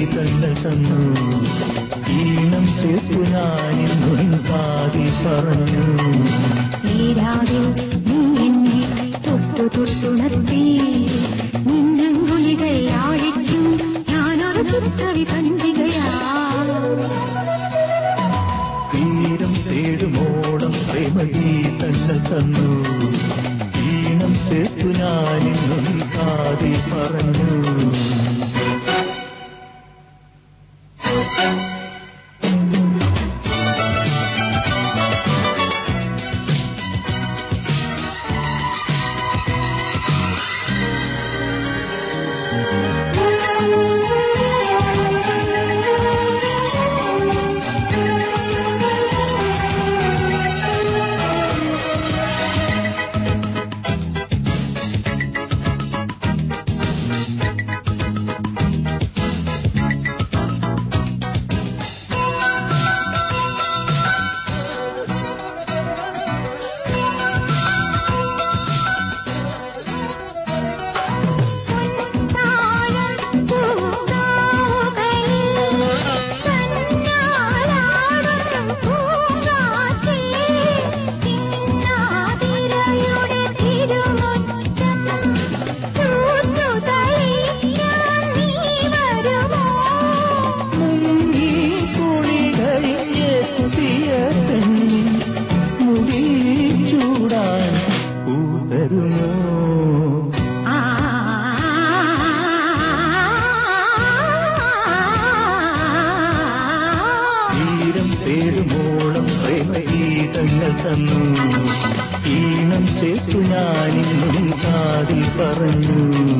പ്രേമഗീതങ്ങൾ തന്നു ഈണം ചേർത്തു ഞാനിന്നും പാതി പറഞ്ഞു നീരാവിൽ നീ എന്നെ തൊട്ടു തൊട്ടുണർത്തി നിന്നങ്കുലികൾ ആഴിക്കും ഞാനൊരു ചിത്രവിപഞ്ചികയാ തീരം തേടുമോളം പ്രേമഗീതങ്ങൾ തന്നു ഈണം ചേർത്തു ഞാനിന്നും പാതി പറഞ്ഞു മുങ്ങി കുളി കഴിഞ്ഞെത്തിയ പെണ്ണിൻ മുടി ചൂടാൻ പൂതരുമോ തീരം തേടുമോളം പ്രേമഗീതങ്ങൾ തന്നു ഈണം ചേർത്തു ഞാനിന്നും കാതിൽ പറഞ്ഞു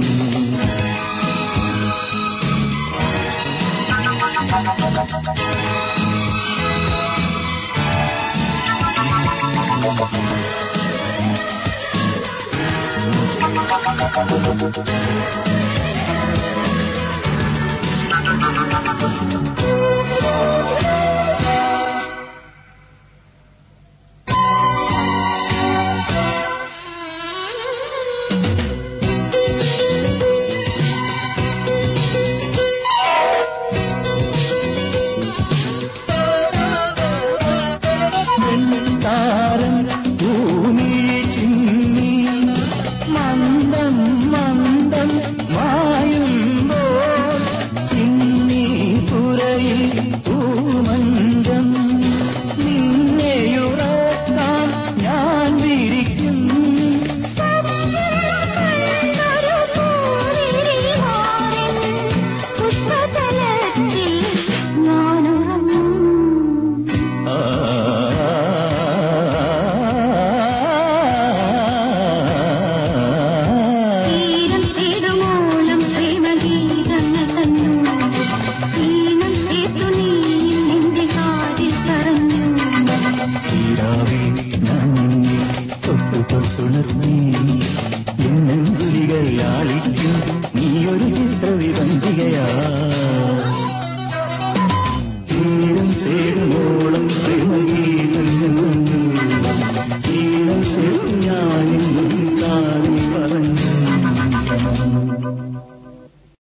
താരം ഭൂമി ചിന്നി മന്ദം മന്ദം മായുമ്പോൾ ചിന്നി പുരയിൽ പൂമന്ദം നിന്നെയുറക്കാൻ ഞാൻ വിരിക്കും ആ തീരം തേടുമോളം പ്രേമഗീതങ്ങൾ തന്നു ഈണം ചേർത്തു നീ നിന്റെ കാതിൽ പറഞ്ഞു തീരാവിൽ ഞാൻ നിന്നെ തൊട്ടു തൊട്ടുണർന്നേ എന്നെങ്കുലികൾ ആളിക്കും നീയൊരു ചിത്രവിഭഞ്ചികയാ